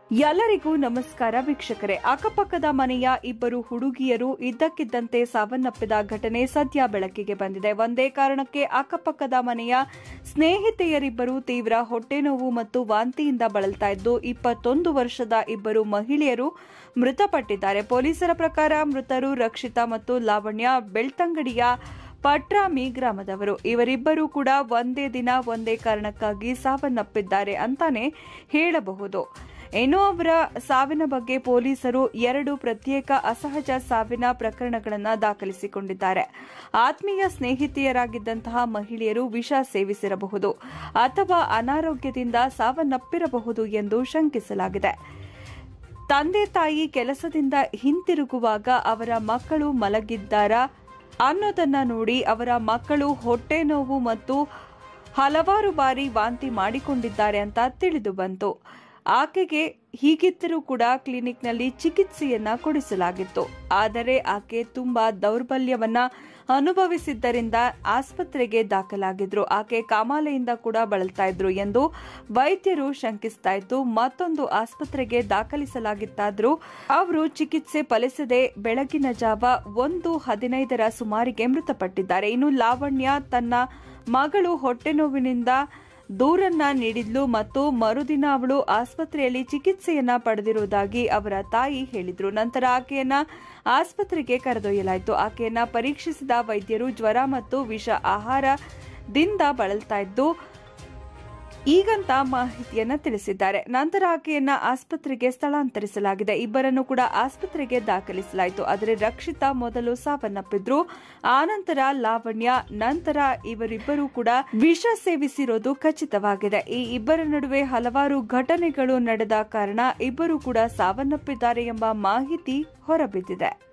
ಎಲ್ಲರಿಗೂ ನಮಸ್ಕಾರ ವೀಕ್ಷಕರೇ ಅಕ್ಕಪಕ್ಕದ ಮನೆಯ ಇಬ್ಬರು ಹುಡುಗಿಯರು ಇದ್ದಕ್ಕಿದ್ದಂತೆ ಸಾವನ್ನಪ್ಪಿದ ಘಟನೆ ಸದ್ಯ ಬೆಳಕಿಗೆ ಬಂದಿದೆ ಒಂದೇ ಕಾರಣಕ್ಕೆ ಅಕ್ಕಪಕ್ಕದ ಮನೆಯ ಸ್ನೇಹಿತೆಯರಿಬ್ಬರು ತೀವ್ರ ಹೊಟ್ಟೆನೋವು ಮತ್ತು ವಾಂತಿಯಿಂದ ಬಳಲ್ತಾ ಇದ್ದು ಇಪ್ಪತ್ತೊಂದು ವರ್ಷದ ಇಬ್ಬರು ಮಹಿಳೆಯರು ಮೃತಪಟ್ಟಿದ್ದಾರೆ ಪೊಲೀಸರ ಪ್ರಕಾರ ಮೃತರು ರಕ್ಷಿತಾ ಮತ್ತು ಲಾವಣ್ಯ ಬೆಳ್ತಂಗಡಿಯ ಪಟ್ರಾಮಿ ಗ್ರಾಮದವರು ಇವರಿಬ್ಬರೂ ಕೂಡ ಒಂದೇ ದಿನ ಒಂದೇ ಕಾರಣಕ್ಕಾಗಿ ಸಾವನ್ನಪ್ಪಿದ್ದಾರೆ ಅಂತಾನೆ ಹೇಳಬಹುದು ಇನ್ನು ಅವರ ಸಾವಿನ ಬಗ್ಗೆ ಪೊಲೀಸರು ಎರಡು ಪ್ರತ್ಯೇಕ ಅಸಹಜ ಸಾವಿನ ಪ್ರಕರಣಗಳನ್ನು ದಾಖಲಿಸಿಕೊಂಡಿದ್ದಾರೆ ಆತ್ಮೀಯ ಸ್ನೇಹಿತೆಯರಾಗಿದ್ದಂತಹ ಮಹಿಳೆಯರು ವಿಷ ಸೇವಿಸಿರಬಹುದು ಅಥವಾ ಅನಾರೋಗ್ಯದಿಂದ ಸಾವನ್ನಪ್ಪಿರಬಹುದು ಎಂದು ಶಂಕಿಸಲಾಗಿದೆ ತಂದೆ ತಾಯಿ ಕೆಲಸದಿಂದ ಹಿಂತಿರುಗುವಾಗ ಅವರ ಮಕ್ಕಳು ಮಲಗಿದ್ದಾರಾ ಅನ್ನೋದನ್ನ ನೋಡಿ ಅವರ ಮಕ್ಕಳು ಹೊಟ್ಟೆ ನೋವು ಮತ್ತು ಹಲವಾರು ಬಾರಿ ವಾಂತಿ ಮಾಡಿಕೊಂಡಿದ್ದಾರೆ ಅಂತ ತಿಳಿದು ಬಂತು ಆಕೆಗೆ ಹೀಗಿದ್ದರೂ ಕೂಡ ಕ್ಲಿನಿಕ್ನಲ್ಲಿ ಚಿಕಿತ್ಸೆಯನ್ನ ಕೊಡಿಸಲಾಗಿತ್ತು ಆದರೆ ಆಕೆ ತುಂಬಾ ದೌರ್ಬಲ್ಯವನ್ನ ಅನುಭವಿಸಿದ್ದರಿಂದ ಆಸ್ಪತ್ರೆಗೆ ದಾಖಲಾಗಿದ್ರು ಆಕೆ ಕಾಮಾಲೆಯಿಂದ ಕೂಡ ಬಳಲ್ತಾ ಇದ್ರು ಎಂದು ವೈದ್ಯರು ಶಂಕಿಸ್ತಾ ಇದ್ದು ಮತ್ತೊಂದು ಆಸ್ಪತ್ರೆಗೆ ದಾಖಲಿಸಲಾಗಿತ್ತಾದ್ರೂ ಅವರು ಚಿಕಿತ್ಸೆ ಫಲಿಸದೆ ಬೆಳಗಿನ ಜಾವ ಒಂದು ಹದಿನೈದರ ಸುಮಾರಿಗೆ ಮೃತಪಟ್ಟಿದ್ದಾರೆ ಇನ್ನು ಲಾವಣ್ಯ ತನ್ನ ಮಗಳು ಹೊಟ್ಟೆ ನೋವಿನಿಂದ ದೂರನ್ನ ನೀಡಿದ್ಲು ಮತ್ತು ಮರುದಿನ ಅವಳು ಆಸ್ಪತ್ರೆಯಲ್ಲಿ ಚಿಕಿತ್ಸೆಯನ್ನ ಪಡೆದಿರುವುದಾಗಿ ಅವರ ತಾಯಿ ಹೇಳಿದ್ರು ನಂತರ ಆಕೆಯನ್ನ ಆಸ್ಪತ್ರೆಗೆ ಕರೆದೊಯ್ಯಲಾಯಿತು ಆಕೆಯನ್ನ ಪರೀಕ್ಷಿಸಿದ ವೈದ್ಯರು ಜ್ವರ ಮತ್ತು ವಿಷ ಆಹಾರದಿಂದ ಬಳಲ್ತಾ ಇದ್ದು ಈಗಂತ ಮಾಹಿತಿಯನ್ನ ತಿಳಿಸಿದ್ದಾರೆ ನಂತರ ಆಕೆಯನ್ನ ಆಸ್ಪತ್ರೆಗೆ ಸ್ಥಳಾಂತರಿಸಲಾಗಿದೆ ಇಬ್ಬರನ್ನು ಕೂಡ ಆಸ್ಪತ್ರೆಗೆ ದಾಖಲಿಸಲಾಯಿತು ಆದರೆ ರಕ್ಷಿತಾ ಮೊದಲು ಸಾವನ್ನಪ್ಪಿದ್ರು ಆನಂತರ ಲಾವಣ್ಯ ನಂತರ ಇವರಿಬ್ಬರು ಕೂಡ ವಿಷ ಸೇವಿಸಿರೋದು ಖಚಿತವಾಗಿದೆ ಈ ಇಬ್ಬರ ನಡುವೆ ಹಲವಾರು ಘಟನೆಗಳು ನಡೆದ ಕಾರಣ ಇಬ್ಬರು ಕೂಡ ಸಾವನ್ನಪ್ಪಿದ್ದಾರೆ ಎಂಬ ಮಾಹಿತಿ ಹೊರಬಿದ್ದಿದೆ